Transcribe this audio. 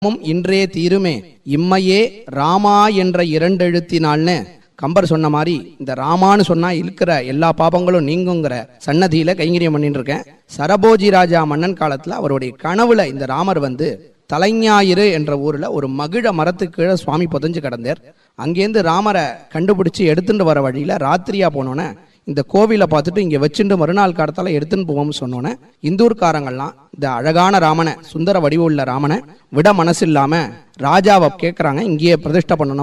மும் இன்றே தீருமே இம்மையே ராமா என்ற இரண்டெழுத்தினால்னு கம்பர் சொன்ன மாதிரி இந்த ராமான்னு சொன்னா இருக்கிற எல்லா பாபங்களும் நீங்குங்கிற சன்னதியில கைங்கரியம் பண்ணிட்டு இருக்கேன் சரபோஜி ராஜா மன்னன் காலத்துல அவருடைய கனவுல இந்த ராமர் வந்து தலைஞாயிறு என்ற ஊர்ல ஒரு மகிழ மரத்துக்கு கீழே சுவாமி புதைஞ்சு கிடந்தார் அங்கேருந்து ராமரை கண்டுபிடிச்சு எடுத்துட்டு வர வழியில ராத்திரியா போனோன்னே இந்த கோவிலை பார்த்துட்டு இங்கே வச்சுட்டு மறுநாள் காலத்தால் எடுத்துன்னு போவோம்னு சொன்னோன்னே இந்தூர்காரங்கள்லாம் இந்த அழகான ராமனை சுந்தர வடிவுள்ள ராமனை விட மனசு இல்லாம ராஜாவை கேட்குறாங்க இங்கேயே பிரதிஷ்டை பண்ணணும்